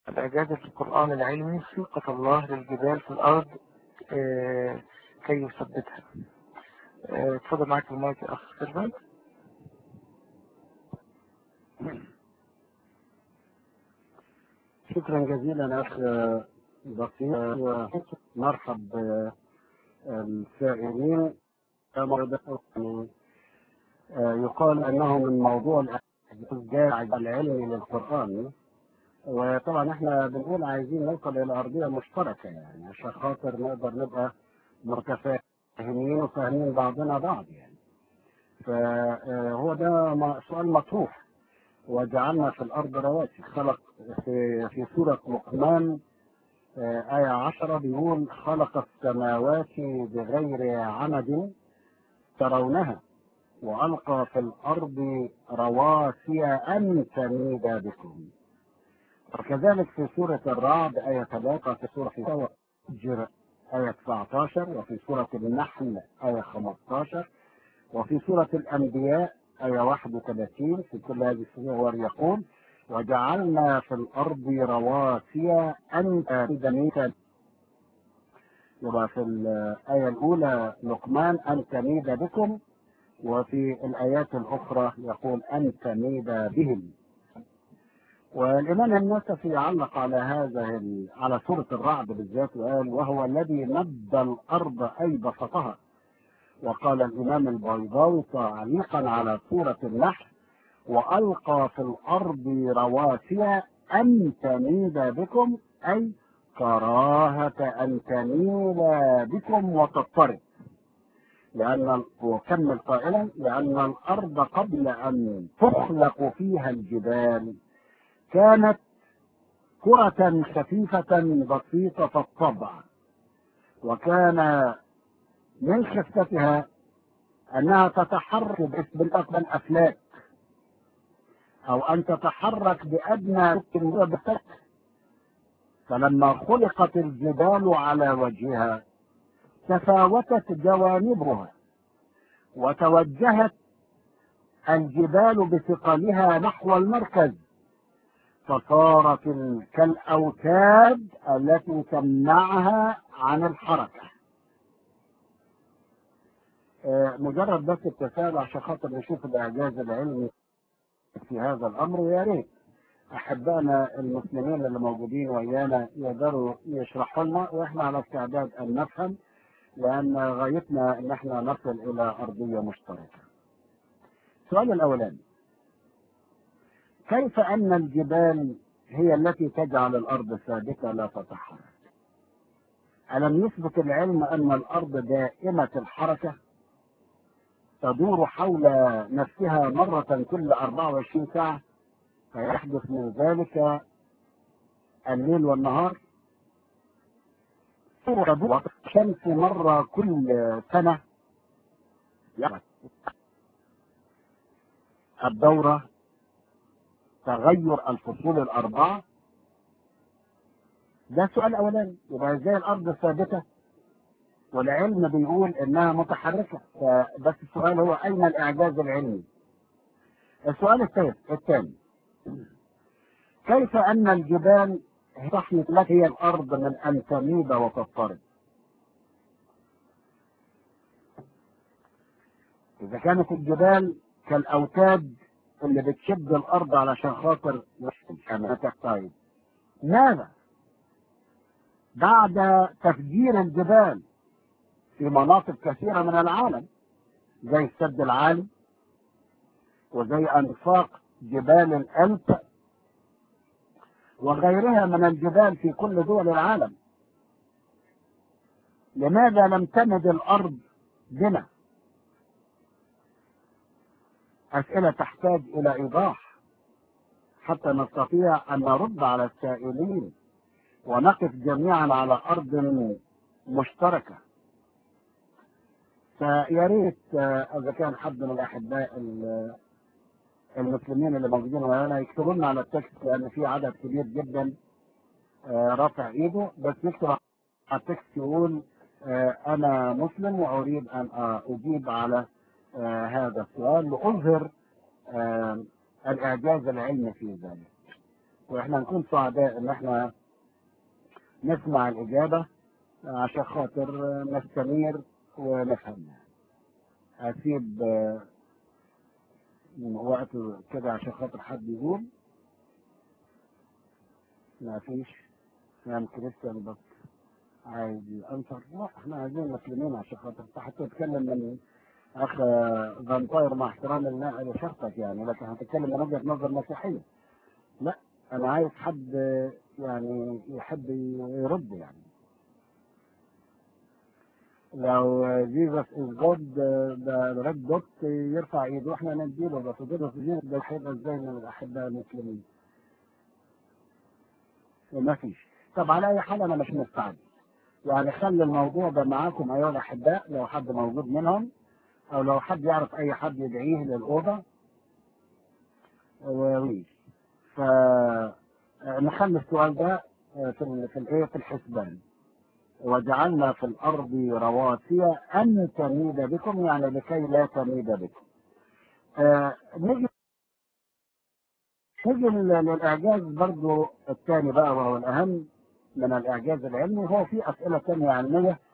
الإعجاز في القرآن العلمي ثقة الله للجبال في الأرض آه، كي يثبتها آه، اتفضل معاك المايك يا أخ سيرفنت شكرا جزيلا أخ بسيط ومرحب بالسائلين يقال أنه من موضوع الإعجاز العلمي للقرآن وطبعا احنا بنقول عايزين نوصل إلى أرضية مشتركة يعني عشان خاطر نقدر نبقى متفاهمين وفاهمين بعضنا بعض يعني فهو ده م- سؤال مطروح وجعلنا في الأرض رواسي خلق في, في سورة لقمان آه، آية عشرة بيقول خلق السماوات بغير عمد ترونها وألقى في الأرض رواسي أن تميد بكم وكذلك في سورة الرعد آية 3 في سورة فجر آية 19 وفي سورة النحل آية 15 وفي سورة الأنبياء آية 31 في كل هذه السور يقول وجعلنا في الأرض رواسي أن تميد يبقى في الآية الأولى لقمان أن تميد بكم وفي الآيات الأخرى يقول أن تميد بهم والإمام النسفي علق على هذا ال- على سورة الرعد بالذات وقال وهو الذي مد الأرض أي بسطها وقال الإمام البيضاوي تعليقا على سورة النحل وألقى في الأرض رواسي أن تميد بكم أي كراهة أن تميل بكم وتضطرب لأن وكمل قائلا لأن الأرض قبل أن تخلق فيها الجبال كانت كرة خفيفة بسيطة الطبع وكان من خفتها أنها تتحرك بالأقدم أفلاك أو أن تتحرك بأدنى بسك فلما خلقت الجبال على وجهها تفاوتت جوانبها وتوجهت الجبال بثقلها نحو المركز فصارت ال- كالأوتاد التي تمنعها عن الحركة آه، مجرد بس التساؤل عشان خاطر نشوف الإعجاز العلمي في هذا الأمر ويا ريت أحبائنا المسلمين اللي موجودين ويانا يقدروا يشرحوا لنا وإحنا على استعداد أن نفهم لأن غايتنا أن احنا نصل إلى أرضية مشتركة. السؤال الأولاني كيف أن الجبال هي التي تجعل الأرض ثابتة لا تتحرك؟ ألم يثبت العلم أن الأرض دائمة الحركة تدور حول نفسها مرة كل 24 ساعة فيحدث من ذلك الليل والنهار تدور الشمس مرة كل سنة يعني الدورة تغير الفصول الأربعة ده سؤال أولاني يبقى ازاي الأرض ثابتة والعلم بيقول إنها متحركة فبس السؤال هو أين الإعجاز العلمي السؤال الثاني الثاني كيف أن الجبال تحمي لك هي الأرض من أن تميد وتضطرب إذا كانت الجبال كالأوتاد اللي بتشد الأرض علشان خاطر تحتاج ماذا بعد تفجير الجبال في مناطق كثيرة من العالم زي السد العالي وزي أنفاق جبال الألب وغيرها من الجبال في كل دول العالم لماذا لم تمد الأرض بنا أسئلة تحتاج إلى إيضاح حتى نستطيع أن نرد على السائلين ونقف جميعا على أرض مشتركة فيا ريت آه، إذا كان حد من الأحباء ال- المسلمين اللي موجودين وهنا يكتبوا لنا على التكست لأن في عدد كبير جدا آه، رافع إيده بس يكتب على التكست يقول آه، أنا مسلم وأريد أن آه، أجيب على آه، هذا السؤال لأظهر آه، الإعجاز العلمي في ذلك واحنا نكون سعداء ان احنا نسمع الاجابه عشان خاطر نستمر ونفهم هسيب آه، وقت كده عشان خاطر حد يقول ما فيش نعم كريستيان بس عايز انصر لا احنا عايزين مسلمين عشان خاطر انت حتى تتكلم من اخ فامباير مع احترام النا- لشخصك يعني لكن هتتكلم من وجهه نظر مسيحيه لا انا عايز حد يعني يحب يرد يعني لو جيسس از جود ده ريد دوت يرفع ايده واحنا نديله بس جيسس جيسس ده هيبقى ازاي من الاحباء المسلمين ما فيش طب على اي حال انا مش مستعد يعني خلي الموضوع ده معاكم ايها الاحباء لو حد موجود منهم او لو حد يعرف اي حد يدعيه للاوضه ويجي فنخلي السؤال ده في ال- في الايه في الحسبان وجعلنا في الارض رواسي ان تميد بكم يعني لكي لا تميد بكم آه، نيجي نيجي لل- للاعجاز برضو الثاني بقى وهو الاهم من الاعجاز العلمي هو في اسئله ثانيه علميه